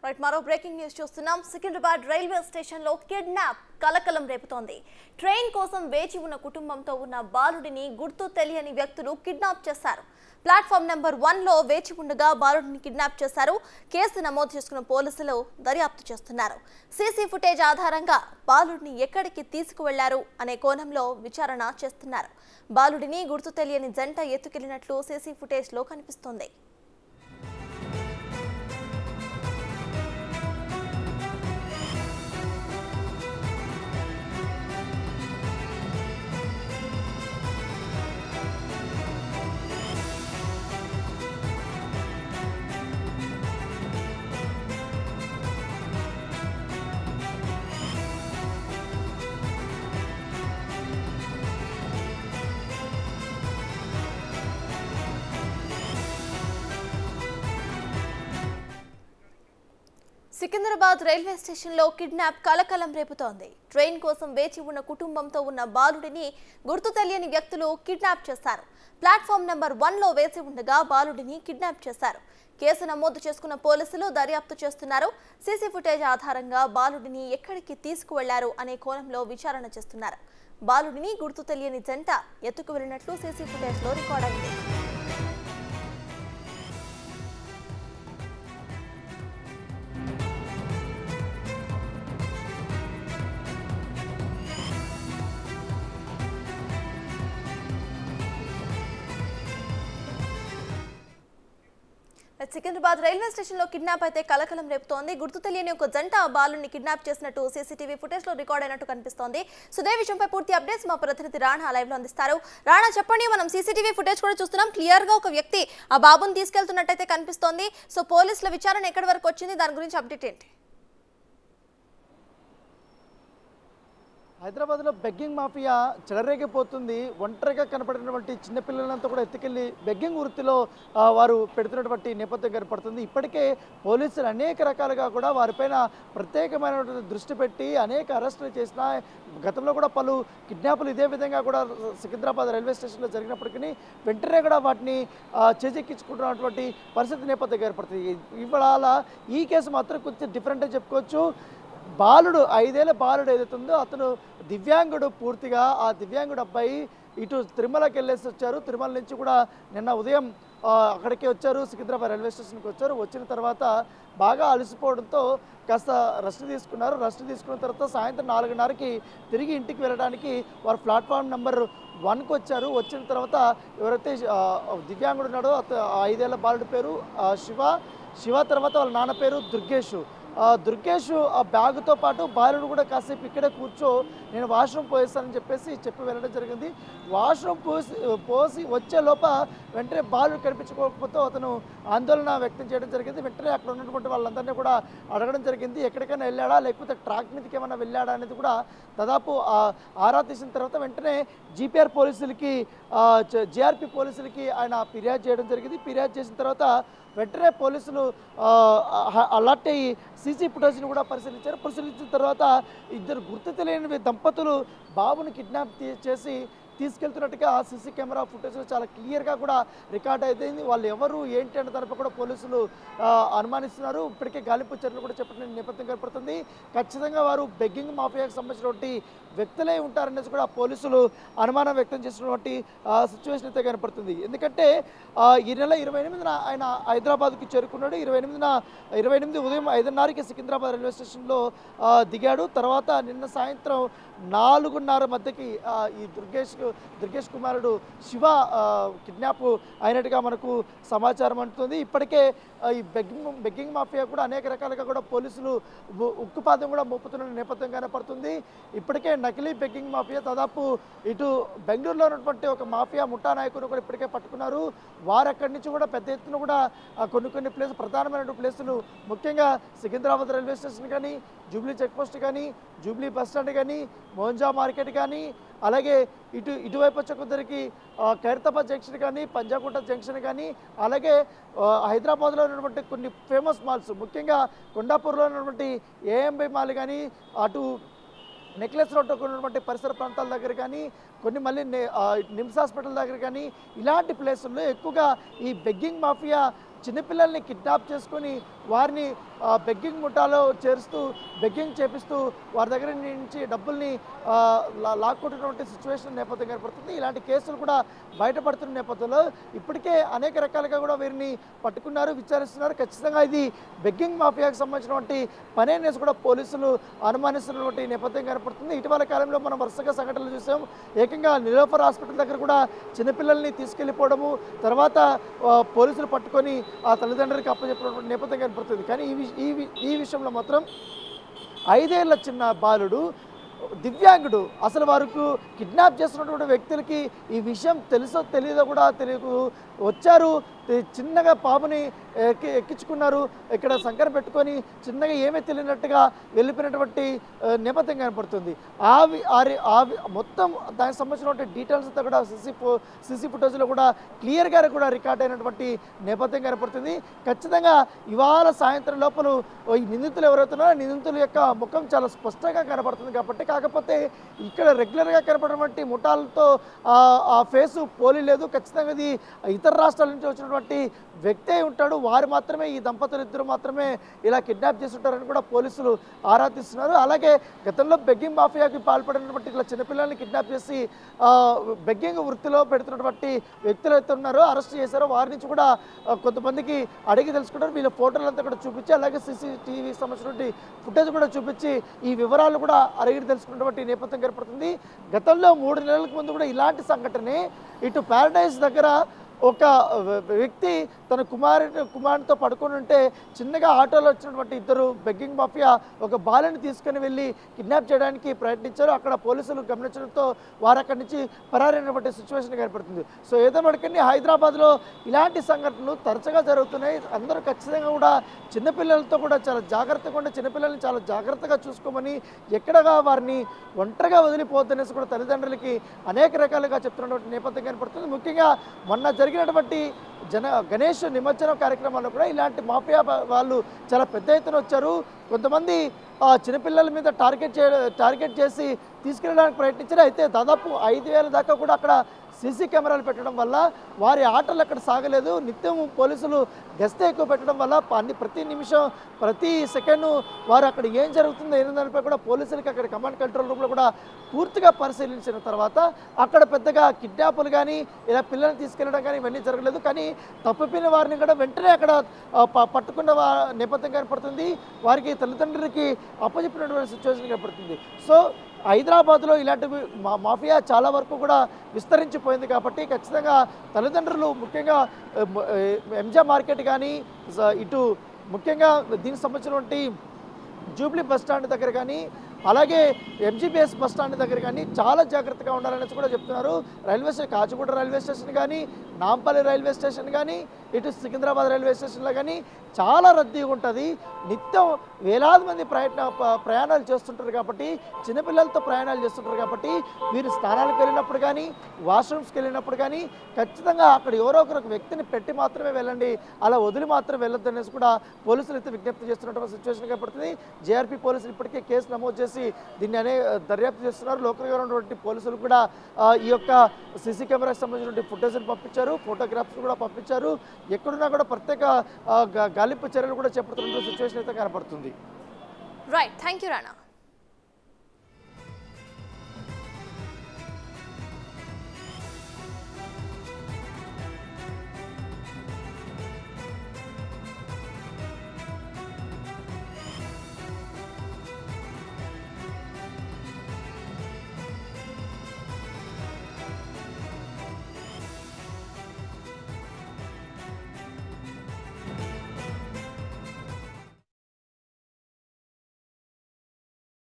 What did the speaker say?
right మరో breaking news చూస్తున్నాం Secunderabad railway station లో కిడ్నాప్ కలకలం రేపుతోంది ట్రైన్ కోసం వేచి ఉన్న కుటుంబంతో ఉన్న బాలుడిని గుర్తు తెలియని వ్యక్తులు కిడ్నాప్ చేశారు ప్లాట్ఫామ్ నెంబర్ వన్ లో వేచి ఉండగా బాలుడిని కిడ్నాప్ చేశారు కేసు నమోదు చేసుకున్న పోలీసులు దర్యాప్తు చేస్తున్నారు సీసీ ఫుటేజ్ ఆధారంగా బాలుడిని ఎక్కడికి తీసుకువెళ్లారు అనే కోణంలో విచారణ చేస్తున్నారు బాలుడిని గుర్తు తెలియని జంట ఎత్తుకెళ్లినట్లు సీసీ ఫుటేజ్ లో కనిపిస్తోంది సికింద్రాబాద్ రైల్వే స్టేషన్లో కిడ్నాప్ కలకలం రేపుతోంది ట్రైన్ కోసం వేచి ఉన్న కుటుంబంతో ఉన్న బాలుడిని గుర్తు తెలియని వ్యక్తులు కిడ్నాప్ చేశారు ప్లాట్ఫామ్ నెంబర్ వన్లో వేసి ఉండగా బాలుడిని కిడ్నాప్ చేశారు కేసు నమోదు చేసుకున్న పోలీసులు దర్యాప్తు చేస్తున్నారు సీసీ ఫుటేజ్ ఆధారంగా బాలుడిని ఎక్కడికి తీసుకువెళ్లారు అనే కోణంలో విచారణ చేస్తున్నారు బాలుడిని గుర్తు తెలియని జంట ఎత్తుకు వెళ్లినట్లు సీసీ ఫుటేజ్లో రికార్డ్ అయింది సికింద్రాబాద్ రైల్వే స్టేషన్ లో కిడ్నాప్ అయితే కలకలం రేపుతోంది గుర్తు తెలియని ఒక జంట ఆ బాలుని కిడ్నాప్ చేసినట్టు సీసీటీవీ ఫుటేజ్ లో రికార్డ్ అయినట్టు కనిపిస్తోంది సుదే విషయంపై పూర్తి అప్డేట్స్ మా ప్రతినిధి రాణా లైవ్ లో అందిస్తారు రాణా చెప్పండి మనం సీసీటీవీ ఫుటేజ్ కూడా చూస్తున్నాం క్లియర్ గా ఒక వ్యక్తి ఆ బాబుని తీసుకెళ్తున్నట్టయితే కనిపిస్తోంది సో పోలీసుల విచారణ ఎక్కడి వరకు వచ్చింది దాని గురించి అప్డేట్ ఏంటి హైదరాబాద్లో బెగ్గింగ్ మాఫియా చెలరేగిపోతుంది ఒంటరిగా కనపడినటువంటి చిన్నపిల్లలంతా కూడా ఎత్తుకెళ్ళి బెగ్గింగ్ వృత్తిలో ఆ, వారు పెడుతున్నటువంటి నేపథ్యం కనపడుతుంది ఇప్పటికే పోలీసులు అనేక రకాలుగా కూడా వారిపైన ప్రత్యేకమైనటువంటి దృష్టి పెట్టి అనేక అరెస్టులు చేసిన గతంలో కూడా పలు కిడ్నాపులు ఇదే విధంగా కూడా సికింద్రాబాద్ రైల్వే స్టేషన్లో జరిగినప్పటికీ వెంటనే కూడా వాటిని ఆ, చేజెక్కించుకుంటున్నటువంటి పరిస్థితి నేపథ్యం ఏర్పడుతుంది ఇవాళ ఈ కేసు మాత్రం కొంచెం డిఫరెంట్ అని చెప్పుకోవచ్చు బాలుడు ఐదేళ్ల బాలుడు ఏదైతుందో అతను దివ్యాంగుడు పూర్తిగా ఆ దివ్యాంగుడు అబ్బాయి ఇటు తిరుమలకి వెళ్ళేసి వచ్చారు తిరుమల నుంచి కూడా నిన్న ఉదయం ఆ, అక్కడికి వచ్చారు సికింద్రాబాద్ రైల్వే స్టేషన్కి వచ్చారు వచ్చిన తర్వాత బాగా అలసిపోవడంతో కాస్త రెస్ట్ తీసుకున్నారు రెస్ట్ తీసుకున్న తర్వాత సాయంత్రం నాలుగున్నరకి తిరిగి ఇంటికి వెళ్ళడానికి వారు ప్లాట్ఫామ్ నెంబర్ వన్కి వచ్చారు వచ్చిన తర్వాత ఎవరైతే ఆ, దివ్యాంగుడు ఉన్నాడో అత ఆ ఐదేళ్ల బాలుడి పేరు ఆ, శివ శివ తర్వాత వాళ్ళ నాన్న పేరు దుర్గేష్ ఆ దుర్గేష్ ఆ బ్యాగుతో పాటు బాలుడు కూడా కాసేపు ఇక్కడే కూర్చో నేను వాష్రూమ్ పోయిస్తానని చెప్పేసి చెప్పి వెళ్ళడం జరిగింది వాష్రూమ్ పోసి పోసి వచ్చే లోప వెంటనే బాలుడు కనిపించుకోకపోతే అతను ఆందోళన వ్యక్తం చేయడం జరిగింది వెంటనే అక్కడ ఉన్నటువంటి వాళ్ళందరినీ కూడా అడగడం జరిగింది ఎక్కడికైనా వెళ్ళాడా లేకపోతే ట్రాక్ మీదకి ఏమైనా వెళ్ళాడా అనేది కూడా దాదాపు ఆ ఆరా తీసిన తర్వాత వెంటనే జీపీఆర్ పోలీసులకి జిఆర్పి పోలీసులకి ఆయన ఫిర్యాదు చేయడం జరిగింది ఫిర్యాదు చేసిన తర్వాత వెంటనే పోలీసులు ఆ, అ- అలర్ట్ అయ్యి సీసీ ఫుటేజ్ని కూడా పరిశీలించారు పరిశీలించిన తర్వాత ఇద్దరు గుర్తు తెలియని దంపతులు బాబుని కిడ్నాప్ తీ- చేసి తీసుకెళ్తున్నట్టుగా ఆ సీసీ కెమెరా ఫుటేజ్లో చాలా క్లియర్గా కూడా రికార్డ్ అయిపోయింది వాళ్ళు ఎవరు ఏంటి అనే దానిపై కూడా పోలీసులు ఆ, అనుమానిస్తున్నారు ఇప్పటికే గాలింపు చర్యలు కూడా చెప్పిన నేపథ్యం కనపడుతుంది ఖచ్చితంగా వారు బెగ్గింగ్ మాఫియాకి సంబంధించినటువంటి వ్యక్తులే ఉంటారనేసి కూడా పోలీసులు అనుమానం వ్యక్తం చేసినటువంటి సిచ్యువేషన్ అయితే కనపడుతుంది ఎందుకంటే ఆ, ఈ నెల ఇరవై ఎనిమిదిన ఆయన హైదరాబాద్కి చేరుకున్నాడు ఇరవై ఎనిమిదిన ఇరవై ఎనిమిది ఉదయం ఐదున్నరకి సికింద్రాబాద్ రైల్వే స్టేషన్లో ఆ, దిగాడు తర్వాత నిన్న సాయంత్రం నాలుగున్నర మధ్యకి ఆ, ఈ దుర్గేష్ దుర్గేష్ కుమారుడు శివ ఆ, కిడ్నాప్ అయినట్టుగా మనకు సమాచారం అంటుంది ఇప్పటికే ఆ, ఈ బెగ్గింగ్ బెగ్గింగ్ మాఫియా కూడా అనేక రకాలుగా కూడా పోలీసులు ఉ- ఉక్కుపాదం కూడా మోపుతున్న నేపథ్యం కనపడుతుంది ఇప్పటికే నకిలీ బెగ్గింగ్ మాఫియా దాదాపు ఇటు బెంగళూరులో ఉన్నటువంటి ఒక మాఫియా ముఠా నాయకులు కూడా ఇప్పటికే పట్టుకున్నారు వారు అక్కడి నుంచి కూడా పెద్ద ఎత్తున కూడా ఆ, కొన్ని కొన్ని ప్లేస్ ప్రధానమైన ప్లేసులు ముఖ్యంగా సికింద్రాబాద్ రైల్వే స్టేషన్ కానీ జూబ్లీ చెక్ పోస్ట్ కానీ జూబ్లీ బస్ స్టాండ్ కానీ మోంజా మార్కెట్ కానీ అలాగే ఇటు ఇటువైపు వచ్చే కొద్దరికి ఆ, ఖైరతాబాద్ జంక్షన్ కానీ పంజాగుట్ట జంక్షన్ కానీ అలాగే ఆ, హైదరాబాద్లో ఉన్నటువంటి కొన్ని ఫేమస్ మాల్స్ ముఖ్యంగా కొండాపూర్లో ఉన్నటువంటి ఏఎంబై మాల్ కానీ అటు నెక్లెస్ రోడ్ ఉన్నటువంటి పరిసర ప్రాంతాల దగ్గర కానీ కొన్ని మళ్ళీ నే- ఆ, నిమ్స్ హాస్పిటల్ దగ్గర కానీ ఇలాంటి ప్లేసుల్లో ఎక్కువగా ఈ బెగ్గింగ్ మాఫియా చిన్నపిల్లల్ని కిడ్నాప్ చేసుకొని వారిని బెగ్గింగ్ ముఠాలో చేరుస్తూ బెగ్గింగ్ చేపిస్తూ వారి దగ్గర నుంచి డబ్బుల్ని ఆ, లా- లాక్కుంటున్నటువంటి సిచ్యువేషన్ నేపథ్యం ఏర్పడుతుంది ఇలాంటి కేసులు కూడా బయటపడుతున్న నేపథ్యంలో ఇప్పటికే అనేక రకాలుగా కూడా వీరిని పట్టుకున్నారు విచారిస్తున్నారు ఖచ్చితంగా ఇది బెగ్గింగ్ మాఫియాకి సంబంధించినటువంటి పని అనేసి కూడా పోలీసులు అనుమానిస్తున్నటువంటి నేపథ్యం ఏర్పడుతుంది ఇటీవల కాలంలో మనం వరుసగా సంఘటనలు చూసాం ఏకంగా నిలోఫర్ హాస్పిటల్ దగ్గర కూడా చిన్నపిల్లల్ని తీసుకెళ్ళిపోవడము తర్వాత ఆ, పోలీసులు పట్టుకొని ఆ తల్లిదండ్రులకి అప్పచెప్పినటువంటి నేపథ్యం కనపడుతుంది కానీ ఈ విష- ఈ వి- ఈ విషయంలో మాత్రం ఐదేళ్ల చిన్న బాలుడు దివ్యాంగుడు అసలు వారికి కిడ్నాప్ చేస్తున్నటువంటి వ్యక్తులకి ఈ విషయం తెలుసో తెలియదో కూడా తెలియదు వచ్చారు తి- చిన్నగా పాపని ఎక్కి ఎక్కించుకున్నారు ఇక్కడ సంకర పెట్టుకొని చిన్నగా ఏమీ తెలియనట్టుగా వెళ్ళిపోయినటువంటి ఆ, నేపథ్యం కనపడుతుంది ఆ వి- ఆ రి- ఆ వి- మొత్తం దానికి సంబంధించినటువంటి డీటెయిల్స్ అంతా కూడా సిసి సిసి ఫుటేజ్లో కూడా క్లియర్గా కూడా రికార్డ్ అయినటువంటి నేపథ్యం కనపడుతుంది ఖచ్చితంగా ఇవాళ సాయంత్రం లోపల ఈ నిందితులు ఎవరైతున్నారో ఆ నిందితుల యొక్క ముఖం చాలా స్పష్టంగా కనపడుతుంది కాబట్టి కాకపోతే ఇక్కడ రెగ్యులర్గా కనపడినటువంటి ముఠాలతో ఆ ఆ ఫేసు పోలి లేదు ఖచ్చితంగా ఇది ఇతర రాష్ట్రాల నుంచి వచ్చినటువంటి వ్యక్తి అయి ఉంటాడు వారు మాత్రమే ఈ దంపతులు ఇద్దరు మాత్రమే ఇలా కిడ్నాప్ చేసి ఉంటారని కూడా పోలీసులు ఆరాధిస్తున్నారు అలాగే గతంలో బెగ్గింగ్ మాఫియాకి పాల్పడినటువంటి ఇట్లా చిన్నపిల్లల్ని కిడ్నాప్ చేసి ఆ, బెగ్గింగ్ వృత్తిలో పెడుతున్నటువంటి వ్యక్తులు అయితే ఉన్నారో అరెస్ట్ చేశారో వారి నుంచి కూడా ఆ, కొంతమందికి అడిగి తెలుసుకుంటారు వీళ్ళ ఫోటోలు అంతా కూడా చూపించి అలాగే సీసీటీవీకి సంబంధించినటువంటి ఫుటేజ్ కూడా చూపించి ఈ వివరాలు కూడా అడిగి తెలుసుకున్నటువంటి నేపథ్యం ఏర్పడుతుంది గతంలో మూడు నెలలకు ముందు కూడా ఇలాంటి సంఘటనే ఇటు ప్యారడైజ్ దగ్గర ఒక వ్య- వ్యక్తి తన కుమారుడు కుమారునితో పడుకొని ఉంటే చిన్నగా ఆటోలో వచ్చినటువంటి ఇద్దరు బెగ్గింగ్ మాఫియా ఒక బాలని తీసుకుని వెళ్ళి కిడ్నాప్ చేయడానికి ప్రయత్నించారు అక్కడ పోలీసులు గమనించడంతో వారు అక్కడి నుంచి పరారైనటువంటి సిచ్యువేషన్ ఏర్పడుతుంది సో ఏదో మనకండి హైదరాబాద్లో ఇలాంటి సంఘటనలు తరచుగా జరుగుతున్నాయి అందరూ ఖచ్చితంగా కూడా చిన్నపిల్లలతో కూడా చాలా జాగ్రత్తగా ఉండి చిన్నపిల్లల్ని చాలా జాగ్రత్తగా చూసుకోమని ఎక్కడగా వారిని ఒంటరిగా వదిలిపోద్దనేసి కూడా తల్లిదండ్రులకి అనేక రకాలుగా చెప్తున్నటువంటి నేపథ్యం కనపడుతుంది ముఖ్యంగా మొన్న జరిగినటువంటి జన గణేష్ నిమజ్జనం కార్యక్రమాల్లో కూడా ఇలాంటి మాఫియా బ- వాళ్ళు చాలా పెద్ద ఎత్తున వచ్చారు కొంతమంది ఆ, చిన్నపిల్లల మీద టార్గెట్ చే టార్గెట్ చేసి తీసుకెళ్ళడానికి ప్రయత్నించారు అయితే దాదాపు ఐదు వేల దాకా కూడా అక్కడ సీసీ కెమెరాలు పెట్టడం వల్ల వారి ఆటలు అక్కడ సాగలేదు నిత్యం పోలీసులు గస్తీ ఎక్కువ పెట్టడం వల్ల ప- అన్ని ప్రతి నిమిషం ప్రతి సెకండ్ వారు అక్కడ ఏం జరుగుతుందో ఏం దానిపై కూడా పోలీసులకి అక్కడ కమాండ్ కంట్రోల్ రూమ్లో కూడా పూర్తిగా పరిశీలించిన తర్వాత అక్కడ పెద్దగా కిడ్నాపులు కానీ ఇలా పిల్లల్ని తీసుకెళ్ళడం కానీ ఇవన్నీ జరగలేదు కానీ తప్పిపోయిన వారిని కూడా వెంటనే అక్కడ ఆ, ప- పట్టుకున్న వా- నేపథ్యం కనపడుతుంది వారికి తల్లిదండ్రులకి అప్పచెప్పినటువంటి సిచ్యువేషన్ కనపడుతుంది సో హైదరాబాద్లో ఇలాంటి మా- మాఫియా చాలా వరకు కూడా విస్తరించిపోయింది కాబట్టి ఖచ్చితంగా తల్లిదండ్రులు ముఖ్యంగా ఆ, మ- ఆ, ఎంజా మార్కెట్ కానీ స- ఇటు ముఖ్యంగా దీనికి సంబంధించినటువంటి జూబ్లీ బస్ స్టాండ్ దగ్గర కానీ అలాగే ఎంజీబీఎస్ బస్ స్టాండ్ దగ్గర కానీ చాలా జాగ్రత్తగా ఉండాలనేసి కూడా చెప్తున్నారు railway station Kacheguda railway station కానీ నాంపల్లి రైల్వే స్టేషన్ కానీ ఇటు సికింద్రాబాద్ రైల్వే స్టేషన్లో కానీ చాలా రద్దీగా ఉంటుంది నిత్యం వేలాది మంది ప్రయత్న ప- ప్రయాణాలు చేస్తుంటారు కాబట్టి చిన్నపిల్లలతో ప్రయాణాలు చేస్తుంటారు కాబట్టి వీరు స్నానాలకు వెళ్ళినప్పుడు కానీ వాష్రూమ్స్కి వెళ్ళినప్పుడు కానీ ఖచ్చితంగా అక్కడ ఎవరో ఒకరు ఒక వ్యక్తిని పెట్టి మాత్రమే వెళ్ళండి అలా వదిలి మాత్రం వెళ్ళొద్దు అనేసి కూడా పోలీసులు అయితే విజ్ఞప్తి చేస్తున్నటువంటి సిచ్యువేషన్ కనపడుతుంది జేఆర్పీ పోలీసులు ఇప్పటికే కేసు నమోదు చేసి దీన్ని అనే దర్యాప్తు చేస్తున్నారు లోకల్గా ఉన్నటువంటి పోలీసులు కూడా ఆ, ఈ యొక్క సీసీ కెమెరాకి సంబంధించినటువంటి ఫుటేజ్ని పంపించారు ఫోటోగ్రాఫ్స్ కూడా పంపించారు ఎక్కడున్నా కూడా ప్రత్యేక ఆ, గా- గాలింపు చర్యలు కూడా చేపడుతున్న సిచ్యువేషన్ అయితే కనపడుతుంది రైట్ థ్యాంక్ యూ రాణా